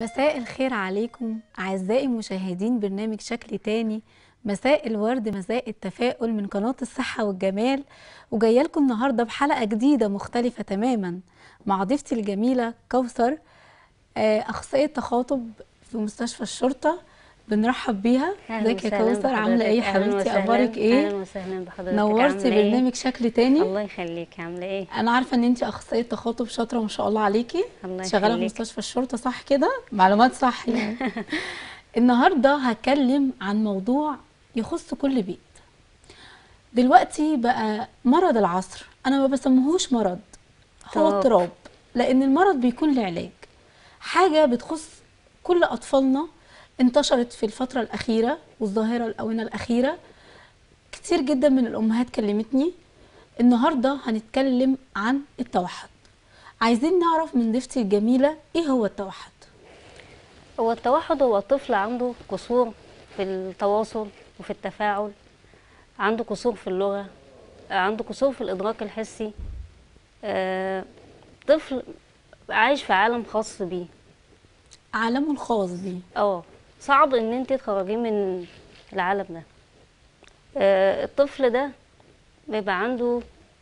مساء الخير عليكم أعزائي مشاهدين برنامج شكل تاني مساء الورد مساء التفاؤل من قناة الصحة والجمال وجاية لكم النهاردة بحلقة جديدة مختلفة تماما مع ضيفتي الجميلة كوثر آه، أخصائية تخاطب في مستشفى الشرطة بنرحب بيها أهلاً ازيك يا وسهلاً كوثر عاملة ايه يا بحضرتك. أهلاً حبيبتي وسهلاً. أخبارك ايه اهلا وسهلا بحضرتك نورتي عاملة إيه؟ برنامج شكل تاني الله يخليك عامله ايه انا عارفه ان انت اخصائيه تخاطب شاطره ما شاء الله عليكي الله شغاله في يخليك. مستشفى الشرطه صح كده معلومات صح يعني النهارده هتكلم عن موضوع يخص كل بيت دلوقتي بقى مرض العصر انا ما بسميهوش مرض هو اضطراب. اضطراب لان المرض بيكون له علاج حاجه بتخص كل اطفالنا انتشرت في الفتره الاخيره والظاهره الاونه الاخيره كتير جدا من الامهات كلمتني النهارده هنتكلم عن التوحد عايزين نعرف من ضيفتي الجميله ايه هو التوحد هو التوحد هو طفل عنده قصور في التواصل وفي التفاعل عنده قصور في اللغه عنده قصور في الادراك الحسي آه، طفل عايش في عالم خاص بيه عالمه الخاص بيه اه صعب ان انت تخرجيه من العالم ده آه، الطفل ده بيبقى عنده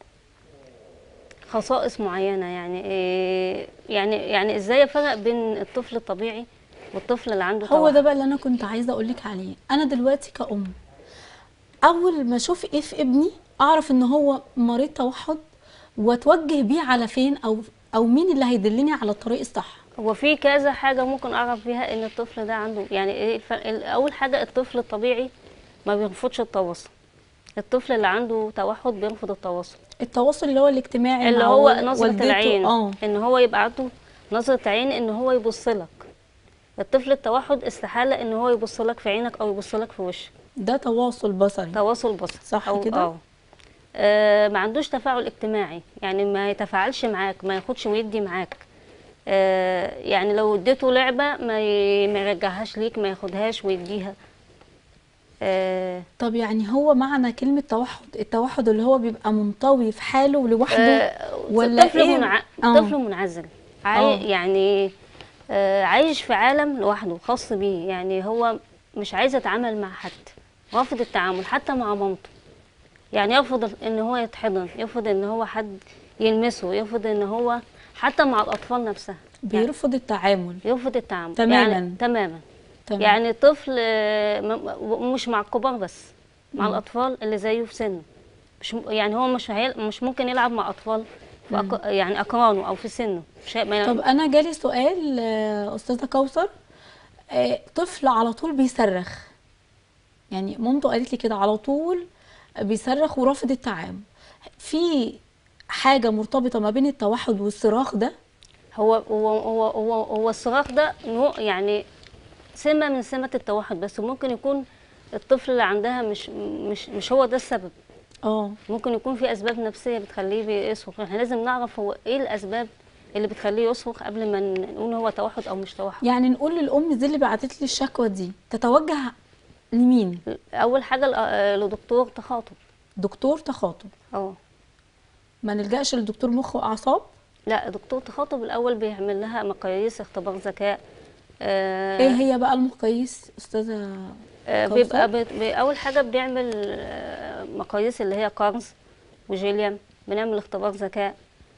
خصائص معينة يعني إيه يعني يعني ازاي افرق بين الطفل الطبيعي والطفل اللي عنده هو توحد ده بقى اللي انا كنت عايزه اقول لك عليه انا دلوقتي كأم اول ما اشوف ايه في ابني اعرف ان هو مريض توحد واتوجه بيه على فين او او مين اللي هيدلني على الطريق الصح هو في كذا حاجة ممكن اعرف بيها ان الطفل ده عنده يعني ايه الفرق اول حاجة الطفل الطبيعي ما بيرفضش التواصل الطفل اللي عنده توحد بيرفض التواصل التواصل اللي هو الاجتماعي اللي مع هو وال- نظرة والدته. العين اه ان هو يبقى عنده نظرة عين ان هو يبص لك الطفل التوحد استحالة ان هو يبص لك في عينك او يبص لك في وشك ده تواصل بصري تواصل بصري صح أو كده؟ اه آه، ما عندوش تفاعل اجتماعي يعني ما يتفاعلش معاك ما ياخدش ويدي معاك آه، يعني لو اديته لعبة ما ي- ما يرجعهاش ليك ما ياخدهاش ويديها آه، طب يعني هو معنى كلمة توحد التوحد اللي هو بيبقى منطوي في حاله لوحده آه، ولا طفل ايه؟ منع... آه. طفل منعزل عاي... آه. يعني آه، عايش في عالم لوحده خاص بيه يعني هو مش عايز يتعامل مع حد رافض التعامل حتى مع مامته يعني يرفض ال- ان هو يتحضن يرفض ان هو حد يلمسه يرفض ان هو حتى مع الاطفال نفسها يعني بيرفض التعامل يرفض التعامل تماماً. يعني تماما تمام يعني طفل آه، م- م- مش مع الكبار بس مع الاطفال اللي زيه في سنه مش م- يعني هو مش هيل... مش ممكن يلعب مع اطفال في أق... يعني اقرانه او في سنه مش هي... ما... طب انا جالي سؤال آه، استاذه كوثر آه، طفل على طول بيصرخ يعني مامته قالت لي كده على طول بيصرخ ورافض التعامل في حاجه مرتبطه ما بين التوحد والصراخ ده هو هو هو هو, هو الصراخ ده نوع يعني سمه من سمات التوحد بس ممكن يكون الطفل اللي عندها مش مش مش هو ده السبب اه ممكن يكون في اسباب نفسيه بتخليه بيصرخ احنا لازم نعرف هو ايه الاسباب اللي بتخليه يصرخ قبل ما نقول هو توحد او مش توحد يعني نقول للام دي اللي بعتت لي الشكوى دي تتوجه لمين اول حاجه ل- آه، لدكتور تخاطب دكتور تخاطب اه ما نلجاش لدكتور مخ واعصاب لا دكتور تخاطب الاول بيعمل لها مقاييس اختبار ذكاء آه ايه هي بقى المقاييس استاذه آه كوثر؟ بيبقى بت- بي- اول حاجه بنعمل آه مقاييس اللي هي كارز وجيليام بنعمل اختبار ذكاء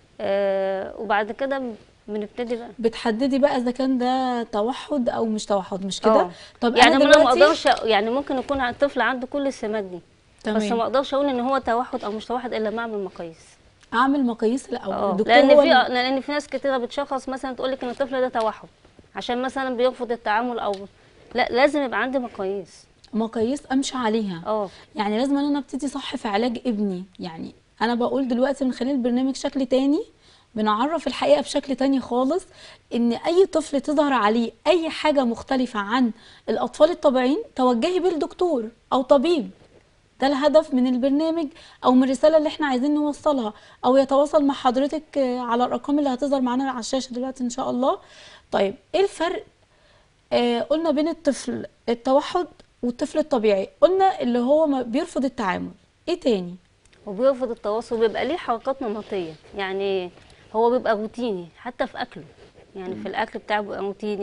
آه وبعد كده بنبتدي بقى بتحددي بقى اذا كان ده توحد او مش توحد مش كده آه. طب يعني انا انا ما دلوقتي اقدرش يعني ممكن يكون الطفل عنده كل السمات دي بس ما تمام اقدرش اقول ان هو توحد او مش توحد الا ما اعمل مقاييس اعمل مقاييس الاول اه الدكتور لان هو في اللي- لان في ناس كتيره بتشخص مثلا تقول لك ان الطفل ده توحد عشان مثلا بيرفض التعامل او لا لازم يبقى عندي مقاييس مقاييس امشي عليها اه يعني لازم ان انا ابتدي صح في علاج ابني يعني انا بقول دلوقتي من خلال البرنامج شكل تاني بنعرف الحقيقه بشكل تاني خالص ان اي طفل تظهر عليه اي حاجه مختلفه عن الاطفال الطبيعيين توجهي بيه لدكتور او طبيب ده الهدف من البرنامج او من الرساله اللي احنا عايزين نوصلها او يتواصل مع حضرتك آه، على الارقام اللي هتظهر معانا على الشاشه دلوقتي ان شاء الله طيب ايه الفرق آه قلنا بين الطفل التوحد والطفل الطبيعي قلنا اللي هو ما بيرفض التعامل ايه تاني وبيرفض التواصل بيبقى ليه حركات نمطيه يعني هو بيبقى روتيني حتى في اكله يعني في الاكل بتاعه بيبقى روتيني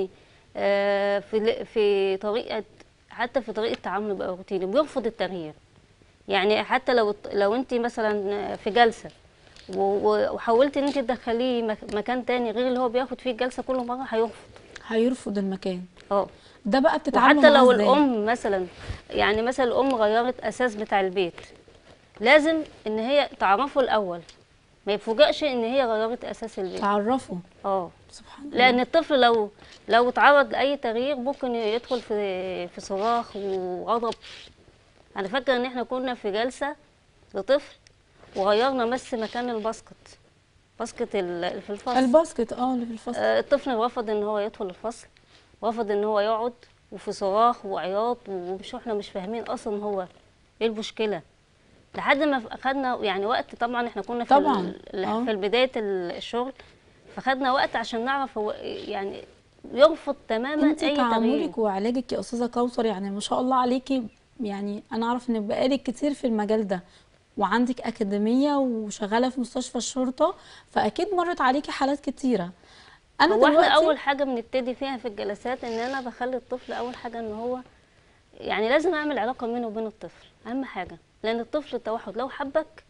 آه، في ال- في طريقه حتى في طريقه تعامله بقى روتيني بيرفض التغيير يعني حتى لو لو انت مثلا في جلسه و- و- وحاولت ان انت تدخليه مك- مكان تاني غير اللي هو بياخد فيه الجلسه كل مره هيرفض هيرفض المكان اه ده بقى بتتعاملوا وحتى معاه لو ازاي؟ الام مثلا يعني مثلا الام غيرت اساس بتاع البيت لازم ان هي تعرفه الاول ما يفوجئش ان هي غيرت اساس البيت تعرفوا اه سبحان الله لان الطفل لو لو اتعرض لاي تغيير ممكن يدخل في في صراخ وغضب انا فاكره ان احنا كنا في جلسه لطفل وغيرنا بس مكان الباسكت باسكت ال- في الفصل الباسكت اه اللي في الفصل آه، الطفل رفض ان هو يدخل الفصل رفض ان هو يقعد وفي صراخ وعياط ومش احنا مش فاهمين اصلا هو ايه المشكله لحد ما اخدنا يعني وقت طبعا احنا كنا في طبعاً، ال- آه. في بدايه ال- الشغل فخدنا وقت عشان نعرف هو يعني يرفض تماما انت اي تغيير تعاملك وعلاجك يا استاذه كوثر يعني ما شاء الله عليكي يعني انا اعرف انك بقالك كتير في المجال ده وعندك اكاديميه وشغاله في مستشفى الشرطه فاكيد مرت عليكي حالات كتيره انا هو احنا دلوقتي اول حاجه بنبتدي فيها في الجلسات ان انا بخلي الطفل اول حاجه ان هو يعني لازم اعمل علاقه بينه وبين الطفل اهم حاجه لان الطفل التوحد لو حبك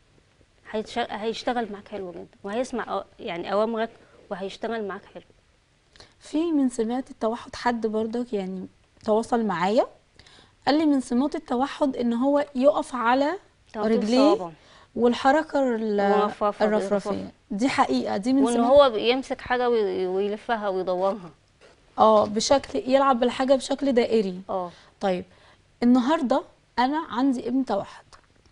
هيتش- هيشتغل معاك حلو جدا وهيسمع أو- يعني اوامرك وهيشتغل معاك حلو في من سمات التوحد حد برضك يعني تواصل معايا قال لي من سمات التوحد ان هو يقف على توتير رجليه صوابعه. والحركه ال- مرفرفة الرفرفيه بالرفرفة. دي حقيقه دي من وان سمات هو يمسك حاجه وي- ويلفها ويدورها اه بشكل يلعب بالحاجه بشكل دائري اه طيب النهارده انا عندي ابن توحد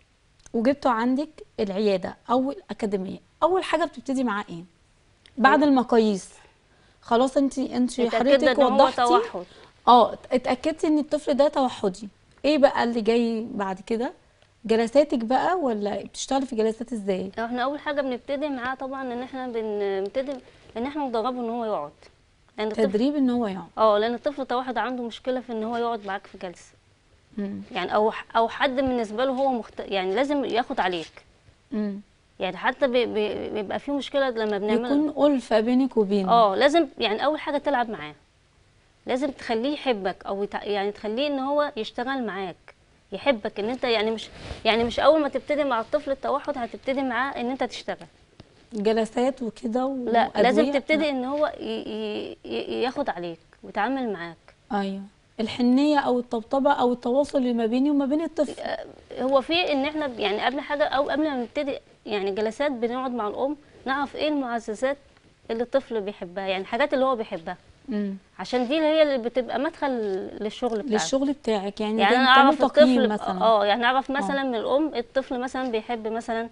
وجبته عندك العياده او الاكاديميه اول حاجه بتبتدي معاه ايه بعد المقاييس خلاص انت انت اتاكدنا حضرتك ان هو وضحتي توحد اه اتاكدتي ان الطفل ده توحدي ايه بقى اللي جاي بعد كده جلساتك بقى ولا بتشتغلي في جلسات ازاي احنا اول حاجه بنبتدي معاه طبعا ان احنا بنبتدي ان احنا ندربه ان هو يقعد لان الطفل تدريب ان هو يقعد اه لان الطفل التوحد عنده مشكله في ان هو يقعد معاك في جلسه مم. يعني او او حد بالنسبه له هو مخت... يعني لازم ياخد عليك مم. يعني حتى بي- بي- بيبقى في مشكله لما بنعمل يكون ألفة بينك وبينه اه لازم يعني اول حاجه تلعب معاه لازم تخليه يحبك او يتع... يعني تخليه ان هو يشتغل معاك يحبك ان انت يعني مش يعني مش اول ما تبتدي مع الطفل التوحد هتبتدي معاه ان انت تشتغل جلسات وكده لا لازم وأدوية؟ تبتدي ان هو ي... ي... ي- ياخد عليك ويتعامل معاك ايوه الحنيه او الطبطبه او التواصل اللي ما بيني وما بين الطفل هو في ان احنا يعني قبل حاجه او قبل ما نبتدي يعني جلسات بنقعد مع الام نعرف ايه المعززات اللي الطفل بيحبها يعني الحاجات اللي هو بيحبها مم. عشان دي هي اللي بتبقى مدخل للشغل بتاعك للشغل بتاعك يعني, يعني زي انا ما تعمل اعرف تقييم الطفل مثلا اه يعني اعرف مثلا من الام الطفل مثلا بيحب مثلا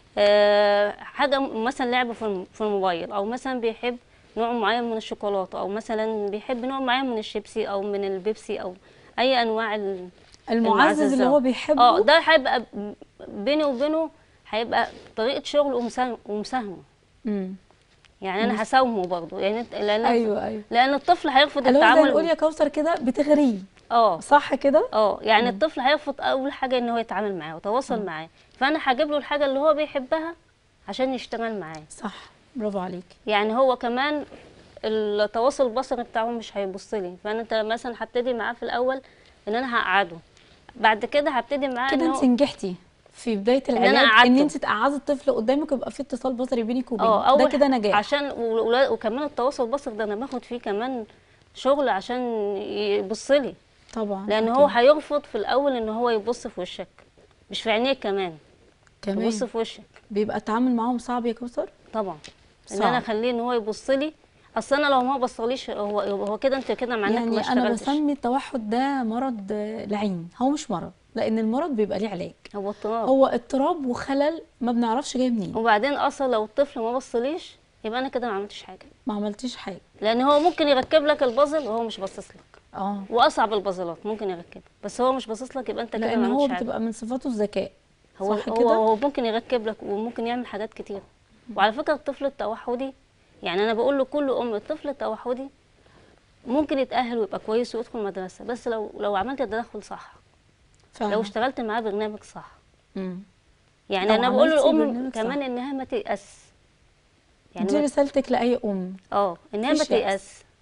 آه حاجه م- مثلا لعبه في الم- في الموبايل او مثلا بيحب نوع معين من الشوكولاته او مثلا بيحب نوع معين من الشيبسي او من البيبسي او اي انواع ال- المعزز اللي المعززات. هو بيحبه اه ده هيبقى ب- بيني وبينه هيبقى طريقه شغل ومساهم- ومساهمه مم. يعني انا هساومه برضه يعني إنت- لان ايوه ايوه لان الطفل هيرفض اللي هو زي ما نقول التعامل يا كوثر كده بتغريه اه صح كده اه يعني الطفل هيرفض اول حاجه ان هو يتعامل معاه ويتواصل معاه فانا هجيب له الحاجه اللي هو بيحبها عشان يشتغل معاه صح برافو عليك يعني هو كمان التواصل البصري بتاعه مش هيبص لي فانا انت مثلا هبتدي معاه في الاول ان انا هقعده بعد كده هبتدي معاه كده ان انت هو نجحتي في بدايه أنا العلاج ان قعدته. انت تقعدي الطفل قدامك ويبقى في اتصال بصري بينك اه وبينه اول ده كده نجاح عشان و- ولا- وكمان التواصل البصري ده انا باخد فيه كمان شغل عشان يبص لي طبعا لان أكيد. هو هيرفض في الاول ان هو يبص في وشك مش في عينيك كمان كمان يبص في وشك بيبقى التعامل معاهم صعب يا كوثر طبعا ان صعب. انا اخليه ان هو يبص لي اصل انا لو ما بصليش هو هو كده انت كده معناك ما يعني انا اشتغلتش بسمي التوحد ده مرض آه، لعين هو مش مرض لان المرض بيبقى ليه علاج هو اضطراب هو اضطراب وخلل ما بنعرفش جاي منين وبعدين اصلا لو الطفل ما بصليش يبقى انا كده ما عملتش حاجه ما عملتيش حاجه لان هو ممكن يركب لك البازل وهو مش باصص لك اه واصعب البازلات ممكن يركبها بس هو مش باصص لك يبقى انت كده لان ما هو عملتش حاجه بتبقى من صفاته الذكاء هو صح هو كده هو ممكن يركب لك وممكن يعمل حاجات كتير وعلى فكره الطفل التوحدي يعني انا بقول لكل ام الطفل التوحدي ممكن يتاهل ويبقى كويس ويدخل مدرسه بس لو لو عملت التدخل صح لو فاهمة. اشتغلت معاه برنامج صح مم. يعني لو انا بقول عملتي للام برنامج كمان صح. انها ما تيأس يعني دي ما- رسالتك لاي ام اه انها ما مفيش يأس. تيأس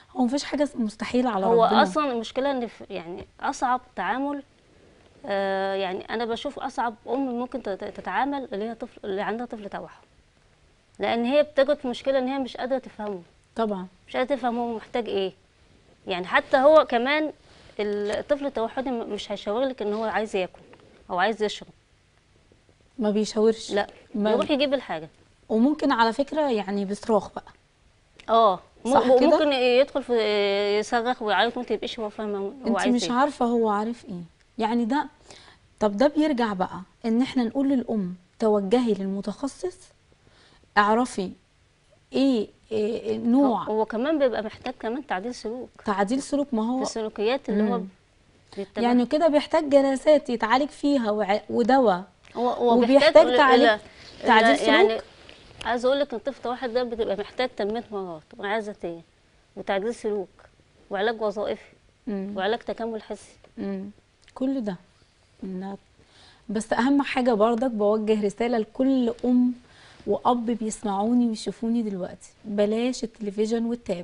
هو مفيش حاجه مستحيله على هو ربنا اصلا المشكله ان في يعني اصعب تعامل آه يعني انا بشوف اصعب ام ممكن تت- تتعامل اللي هي طفل اللي عندها طفل توحد لان هي بتجد في مشكله ان هي مش قادره تفهمه طبعا مش قادره تفهم هو محتاج ايه يعني حتى هو كمان الطفل التوحدي م- مش هيشاور لك ان هو عايز ياكل او عايز يشرب ما بيشاورش لا ما- يروح يجيب الحاجه وممكن على فكره يعني بصراخ بقى اه م- صح كده؟ ممكن يدخل في يصرخ ويعيط وانت تبقيش هو فاهمه هو انت عايز مش ايه عارفه هو عارف ايه يعني ده طب ده بيرجع بقى ان احنا نقول للام توجهي للمتخصص اعرفي ايه, إيه نوع هو كمان بيبقى محتاج كمان تعديل سلوك تعديل سلوك ما في هو السلوكيات اللي هو مم. بيتبعها. يعني كده بيحتاج جلسات يتعالج فيها وع- ودواء هو هو وبيحتاج ل- تعالج- ل- تعديل ل- يعني سلوك؟ عايز اقول لك ان الطفل الواحد ده بتبقى محتاج تنميه مهارات ورعايه ذاتيه وتعديل سلوك وعلاج وظائفي مم. وعلاج تكامل حسي مم. كل ده إنها- بس اهم حاجه برضك بوجه رساله لكل ام واب بيسمعوني ويشوفوني دلوقتي بلاش التلفزيون والتاب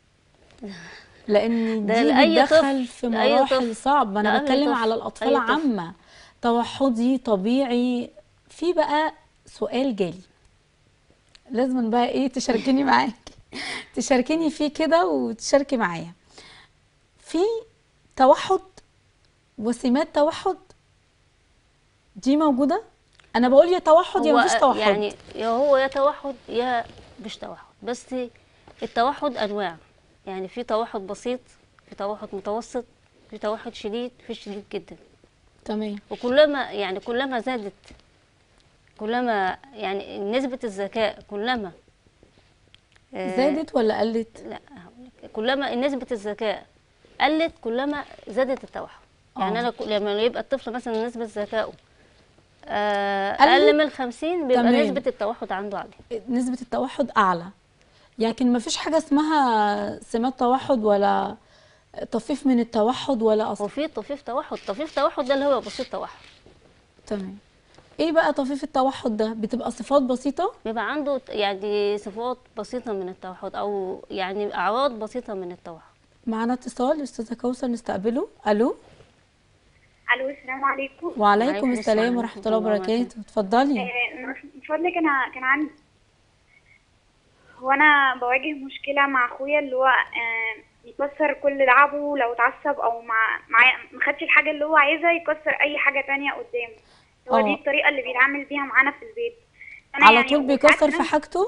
لان ده دي لأي بتدخل طفل- في لأي مراحل طفل. صعبه انا لأي بتكلم طفل. على الاطفال أي طفل. عامه توحدي طبيعي في بقى سؤال جالي لازم بقى ايه تشاركيني معاكي تشاركيني فيه كده وتشاركي معايا في توحد وسمات توحد دي موجودة انا بقول يا توحد يا هو مفيش توحد يعني يا هو يا توحد يا مش توحد بس التوحد انواع يعني في توحد بسيط في توحد متوسط في توحد شديد في شديد جدا تمام وكلما يعني كلما زادت كلما يعني نسبة الذكاء كلما آه، زادت ولا قلت لا هقولك. كلما نسبة الذكاء قلت كلما زادت التوحد يعني آه. انا ك- لما يبقى الطفل مثلا نسبة ذكائه آه، قلت؟ اقل من 50 بيبقى تمام. نسبة التوحد عنده عالية نسبة التوحد اعلى لكن مفيش حاجة اسمها سمات توحد ولا طفيف من التوحد ولا اصلا وفي طفيف توحد طفيف توحد ده اللي هو بسيط توحد تمام ايه بقى طفيف التوحد ده بتبقى صفات بسيطة بيبقى عنده ت- يعني صفات بسيطة من التوحد أو يعني أعراض بسيطة من التوحد معانا اتصال استاذة كوثر نستقبله الو الو السلام عليكم وعليكم وعليكم السلام السلام ورحمة ورحمة الله الله وبركاته اتفضلي آه، من فضلك انا كان عندي هو انا بواجه مشكله مع اخويا اللي هو آه، يكسر كل لعبه لو اتعصب او مع معايا ما خدش الحاجه اللي هو عايزها يكسر اي حاجه تانية قدامه هو آه. دي الطريقه اللي بيتعامل بيها معانا في البيت أنا على يعني طول وساعات بيكسر في كمان- حاجته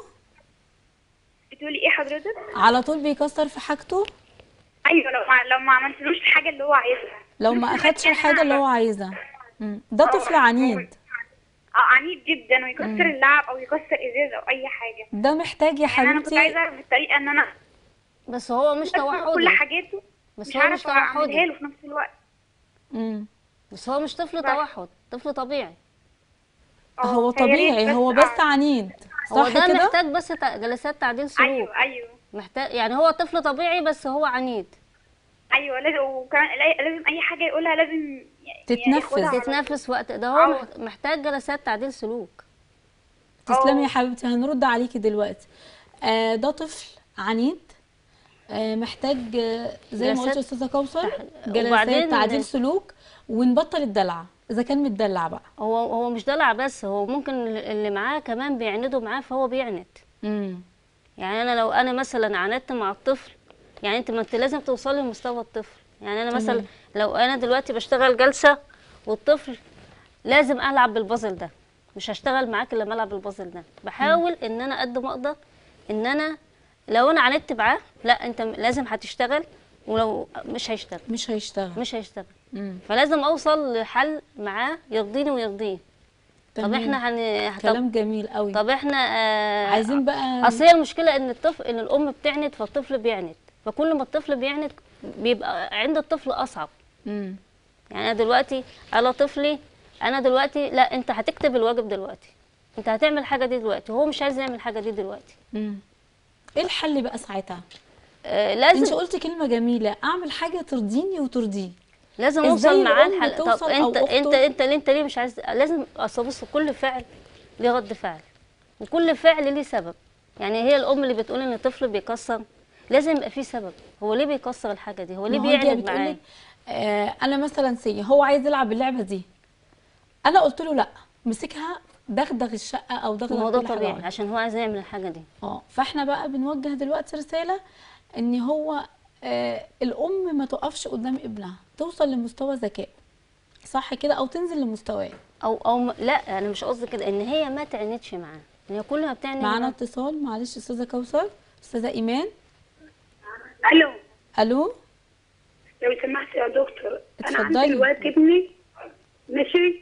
بتقولي ايه حضرتك على طول بيكسر في حاجته ايوه لو ما لو ما عملتلوش الحاجه اللي هو عايزها لو ما اخدش الحاجة اللي هو عايزها مم. ده طفل عنيد اه عنيد جدا ويكسر اللعب او يكسر ازاز او اي حاجه ده محتاج يا يعني انا كنت حبيبتي عايزه اعرف الطريقه ان انا بس هو مش أسمع كل توحدي حاجاته بس مش هو مش عارفه اعملها توحدي له في نفس الوقت مم. بس هو مش طفل بس. توحد طفل طبيعي اه، هو فيا ريت طبيعي هو أعرف. بس عنيد هو صح ده كده محتاج بس تع- جلسات تعديل سلوك ايوه ايوه محتاج يعني هو طفل طبيعي بس هو عنيد ايوه لازم وكمان لا- لازم اي حاجه يقولها لازم ي- تتنفذ. ياخدها على طول. تتنافس وقت ده هو اه. مح- محتاج جلسات تعديل سلوك تسلمي يا اه. حبيبتي هنرد عليكي دلوقتي آه ده طفل عنيد آه محتاج آه زي ما قلت جلسات يا استاذه كوثر تح- جلسات وبعدين- تعديل سلوك ونبطل الدلع اذا كان متدلع بقى هو هو مش دلع بس هو ممكن اللي معاه كمان بيعندوا معاه فهو بيعند امم يعني انا لو انا مثلا عاندت مع الطفل يعني انت ما انت لازم توصلي لمستوى الطفل يعني انا مثلا تمام. لو انا دلوقتي بشتغل جلسه والطفل لازم العب بالبازل ده مش هشتغل معاك الا لما العب بالبازل ده بحاول ان انا قد ما اقدر ان انا لو انا عاندت معاه لا انت لازم هتشتغل ولو مش هيشتغل مش هيشتغل مش هيشتغل امم فلازم اوصل لحل معاه يرضيني ويرضيه طب تمام. احنا هن طب, كلام جميل قوي طب احنا آه عايزين بقى اصل هي المشكله ان الطفل ان الام بتعند فالطفل بيعند فكل ما الطفل بيعند بيبقى عند الطفل اصعب امم يعني انا دلوقتي انا طفلي انا دلوقتي لا انت هتكتب الواجب دلوقتي انت هتعمل الحاجه دي دلوقتي هو مش عايز يعمل الحاجه دي دلوقتي امم ايه الحل بقى ساعتها آه انت لازم قلتي كلمه جميله اعمل حاجه ترضيني وترضيه لازم إزاي اوصل معاه الأم الحل طب توصل أو انت انت أخته؟ انت ليه انت ليه مش عايز لازم اصل بص كل فعل ليه رد فعل وكل فعل ليه سبب يعني هي الام اللي بتقول ان الطفل بيكسر لازم يبقى في سبب هو ليه بيكسر الحاجه دي هو ليه ما هو انت بيعند بتقولي معايا آه انا مثلا سي هو عايز يلعب اللعبه دي انا قلت له لا مسكها دغدغ الشقه او دغدغ الموضوع كل حاجة طبيعي غلط. عشان هو عايز يعمل الحاجه دي اه فاحنا بقى بنوجه دلوقتي رساله ان هو آه الام ما تقفش قدام ابنها توصل لمستوى ذكاء صح كده او تنزل لمستواه او او م- لا انا مش قصدي كده ان هي ما تعندش معاه ان هي كل ما بتعند معانا معاه اتصال معلش استاذه كوثر استاذه ايمان الو الو لو سمحت يا دكتور انا اتفضلي. عندي دلوقتي ابني ماشي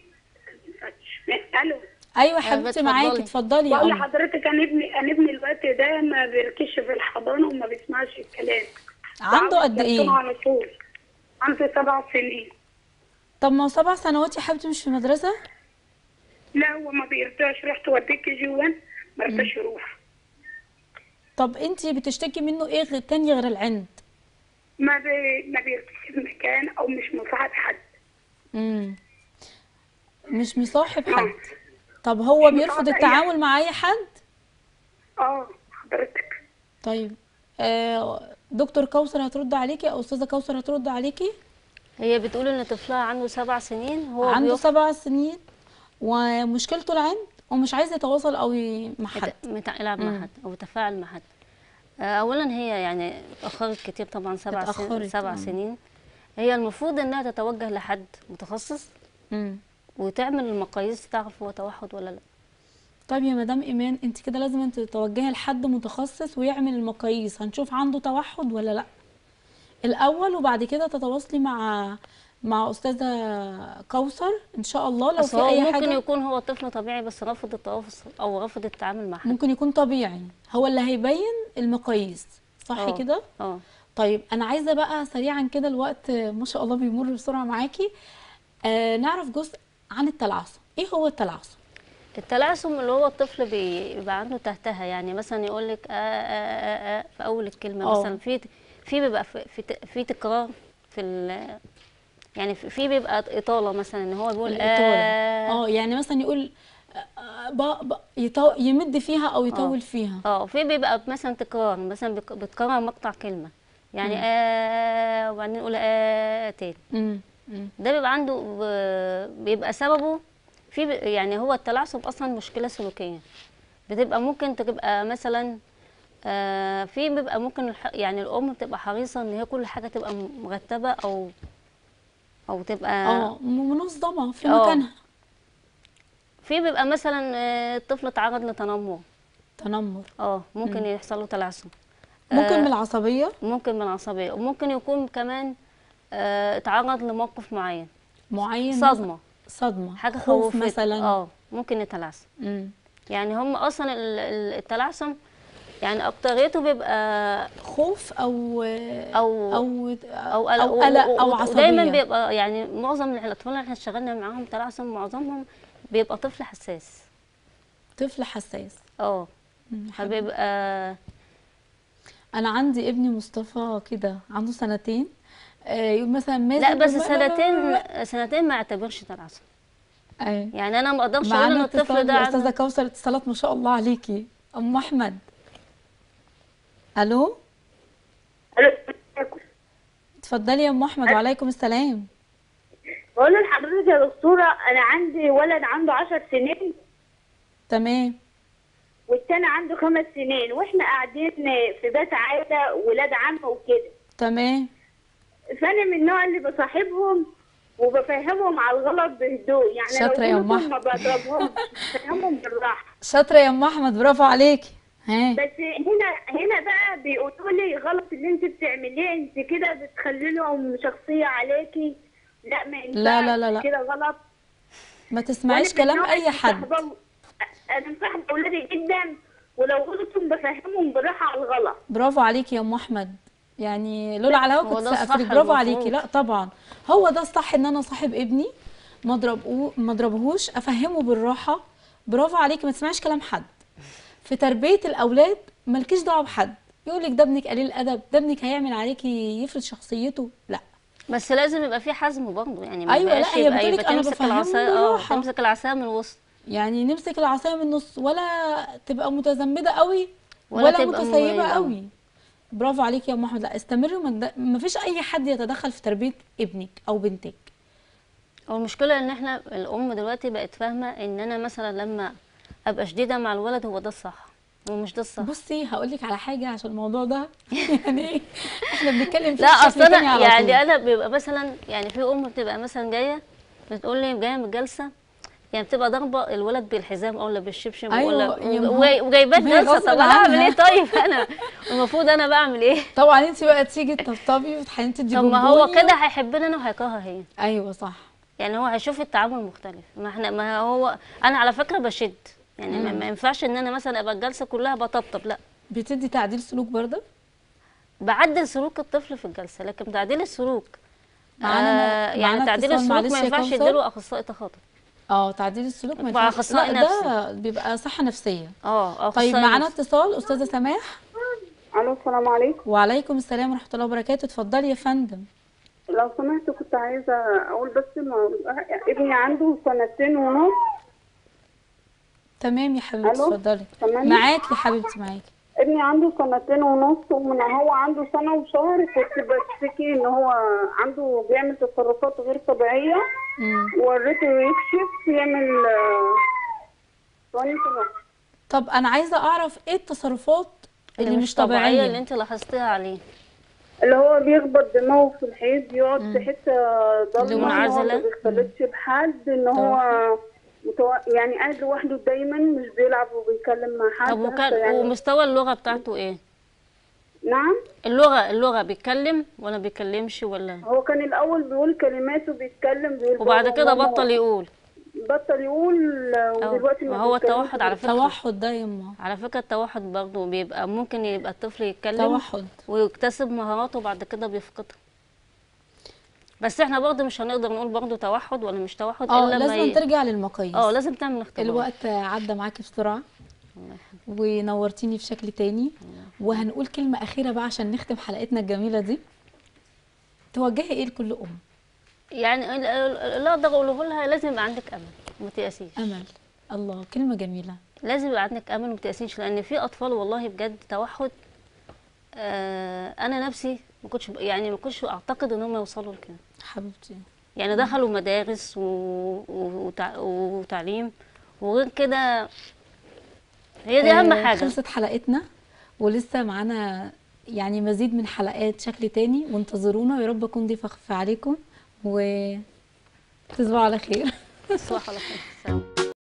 الو ايوه بس حبيبتي اتفضلي. معاكي اتفضلي يا بقول قمر لحضرتك انا ابني انا ابني الوقت ده ما بيركزش في الحضانه وما بيسمعش الكلام عنده قد بقعد ايه أكلمه على طول عنده سبع سنين طب ما هو سبع سنوات يا حبيبتي مش في مدرسه لا هو ما بيرضاش رحت وديك جي 1 ما رضاش يروح طب انت بتشتكي منه ايه غير تاني غير العند ما بي... ما بيركزش في مكان او مش مصاحب حد امم مش مصاحب آه. حد طب هو مش بيرفض مصاحب أي التعامل مع اي حد اه حضرتك طيب آه دكتور كوثر هترد عليكي او استاذه كوثر هترد عليكي هي بتقول ان طفلها عنده سبع سنين هو عنده بيخ- سبع سنين ومشكلته العند ومش عايز يتواصل او ي- مع حد يت- متع- يلعب مم. مع حد او يتفاعل مع حد آه، اولا هي يعني اتاخرت كتير طبعا سبع سنين اتأخرت، سبع آه. سنين هي المفروض انها تتوجه لحد متخصص مم. وتعمل المقاييس تعرف هو توحد ولا لا طيب يا مدام ايمان انت كده لازم انت تتوجهي لحد متخصص ويعمل المقاييس هنشوف عنده توحد ولا لا الاول وبعد كده تتواصلي مع مع استاذه كوثر ان شاء الله لو أصل في هو اي ممكن حاجه يكون هو طفل طبيعي بس رفض التواصل او رفض التعامل مع حد ممكن يكون طبيعي هو اللي هيبين المقاييس صح آه. كده اه طيب انا عايزه بقى سريعا كده الوقت ما شاء الله بيمر بسرعه معاكي آه نعرف جزء عن التلعثم ايه هو التلعثم التلعثم اللي هو الطفل بي- بيبقى عنده تهتها يعني مثلا يقول لك آه آه آه آه في اول الكلمه آه. مثلا في في بيبقى في في, ت- في تكرار في ال يعني في في بيبقى اطاله مثلا ان هو بيقول الإطالة آه اه يعني مثلا يقول آه، با با يطو- يمد فيها او يطول فيها اه في بيبقى مثلا تكرار مثلا بيك- بتكرر مقطع كلمه يعني آه وبعدين يقول آه تاني مم. مم. ده بيبقى عنده ب- بيبقى سببه في ب- يعني هو التلعثم اصلا مشكله سلوكيه بتبقى ممكن تبقى مثلا آه، في بيبقى ممكن الح- يعني الام بتبقى حريصه ان هي كل حاجه تبقى م- مرتبه او او تبقى اه منظمه في آه. مكانها في بيبقى مثلا آه، الطفل اتعرض لتنمر تنمر اه ممكن يحصل له تلعثم ممكن آه، من العصبيه ممكن من العصبيه وممكن يكون كمان آه، اتعرض لموقف معين معين مثلاً- صدمه صدمه حاجه خوف خوفت مثلا اه ممكن يتلعثم مم. يعني هم اصلا ال- ال- التلعثم يعني اكتريته بيبقى خوف او أو- او او او قلق او عصبيه دايما بيبقى يعني معظم الاطفال اللي احنا اشتغلنا معاهم تلعثم معظمهم بيبقى طفل حساس طفل حساس اه مم. فبيبقى انا عندي ابني مصطفى كده عنده سنتين آه يقول مثلا مازن لا بس لا- لا- سنتين لا- سنتين ما اعتبرش تلعثم ايوه يعني انا ما اقدرش اقول ان معانا الطفل اتصال ده يا استاذه عنده كوثر اتصالات ما شاء الله عليكي ام احمد الو اتفضلي يا ام احمد وعليكم السلام بقول لحضرتك يا دكتورة أنا عندي ولد عنده عشر سنين تمام والتاني عنده خمس سنين وإحنا قاعدين في بيت عائلة ولاد عم وكده تمام فأنا من النوع اللي بصاحبهم وبفهمهم على الغلط بهدوء يعني شاطرة يا لو أم غلطوا ما بضربهمش بفهمهم بالراحة شاطره يا ام احمد برافو عليكي ها بس هنا هنا بقى بيقولوا لي غلط اللي انت بتعمليه انت كده بتخلي لهم شخصية عليكي لا ما ينفعش لا- لا- لا- لا. كده غلط ما تسمعيش وأنا من كلام النوع اي اللي حد مصاحبة- انا مصاحبه اولادي جدا ولو غلطوا بفهمهم بالراحه على الغلط برافو عليكي يا ام احمد يعني لولا على هوا هو كنت ده الصح سقفت لك برافو المفروض. عليكي لا طبعا هو ده الصح ان انا صاحب ابني ما اضربه ما اضربهوش افهمه بالراحه برافو عليكي ما تسمعيش كلام حد في تربيه الاولاد مالكيش دعوه بحد يقول لك ده ابنك قليل الادب ده ابنك هيعمل عليكي يفرض شخصيته لا بس لازم يبقى في حزم برضه يعني ما أيوة، لا، يبقاش هي يبقى بتقولك يبقى أنا تمسك بفهمهم العصايه اه بالراحة. تمسك العصايه من الوسط يعني نمسك العصايه من النص ولا تبقى متزمده قوي ولا ولا, تبقى متسيبه مميزة. قوي برافو عليك يا ام احمد لا استمري وما تد- ما فيش اي حد يتدخل في تربيه ابنك او بنتك هو المشكله ان احنا الام دلوقتي بقت فاهمه ان انا مثلا لما ابقى شديده مع الولد هو ده الصح ومش ده الصح بصي هقول لك على حاجه عشان الموضوع ده يعني احنا بنتكلم فيه لا بشكل اصل تاني انا على يعني طول. انا بيبقى مثلا يعني في ام بتبقى مثلا جايه بتقول لي جايه من الجلسه يعني بتبقى ضاربه الولد بالحزام او ولا بالشبشب أيوة، ولا يا ما هو- وجاي- وجايباه ما هي جلسه غصب طب انا اعمل عنها. ايه طيب انا المفروض انا بعمل ايه طبعا انت بقى تيجي تطبطبي وتحيني تدي طب ما هو بونبوني. كده هيحبني انا وهيكرهها هي ايوه صح يعني هو هيشوف التعامل مختلف ما احنا ما هو انا على فكره بشد يعني ما- ما ينفعش ان انا مثلا ابقى الجلسه كلها بطبطب لا بتدي تعديل سلوك برضه بعدل سلوك الطفل في الجلسه لكن تعديل السلوك معانا- آه يعني معانا تعديل اتصال، السلوك معلش ما يا ينفعش كوثر. يديله اخصائي تخاطب اه تعديل السلوك ما مع ينفعش أخصائي لا ده بيبقى صحه نفسيه اه طيب أخصائي معانا نفسي. اتصال استاذه سماح الو السلام عليكم وعليكم السلام ورحمه الله وبركاته اتفضلي يا فندم لو سمحت كنت عايزه اقول بس ما ابني عنده سنتين ونص تمام يا حبيبتي ألو؟ اتفضلي سامعني؟ معاكي يا حبيبتي معاكي ابني عنده سنتين ونص ومن هو عنده سنة وشهر كنت بشتكي ان هو عنده بيعمل تصرفات غير طبيعية مم. ووريته يكشف يعمل آه، ثواني كده طب انا عايزه اعرف ايه التصرفات اللي, مش طبيعيه اللي انت لاحظتيها عليه اللي هو بيخبط دماغه في الحيط بيقعد في حتة ضلمة اللي إن هو ما منعزلة؟ بيختلطش بحد ان هو متو... يعني قاعد لوحده دايما مش بيلعب وبيتكلم مع حد طب وكان فيعني- ومستوى اللغه بتاعته ايه نعم اللغه اللغه بيتكلم ولا بيتكلمش ولا هو كان الاول بيقول كلمات وبيتكلم بيقول وبعد بابا كده وماما. بطل يقول بطل يقول ودلوقتي ما هو بيتكلمش التوحد على فكره توحد ده يما على فكره التوحد برضه بيبقى ممكن يبقى الطفل يتكلم توحد ويكتسب مهاراته وبعد كده بيفقدها بس احنا برضه مش هنقدر نقول برضه توحد ولا مش توحد اه الا لما لازم ي- ترجع للمقاييس اه لازم تعمل اختبار الوقت عدى معاكي بسرعه ونورتيني في شكل تاني وهنقول كلمه اخيره بقى عشان نختم حلقتنا الجميله دي توجهي ايه لكل ام يعني ال- ال- اللي اقدر اقوله لها لازم يبقى عندك امل وما تيأسيش امل الله كلمه جميله لازم يبقى عندك امل وما تيأسيش لان في اطفال والله بجد توحد آه انا نفسي ما كنتش يعني ما كنتش اعتقد ان هم يوصلوا لكده حبيبتي يعني دخلوا مدارس و... و... وتع... وتعليم وغير كده هي دي اهم آه، حاجه خلصت حلقتنا ولسه معانا يعني مزيد من حلقات شكل تاني وانتظرونا ويا رب اكون ضيفه خفيفه عليكم و تصبحوا على خير تصبحوا على خير سلام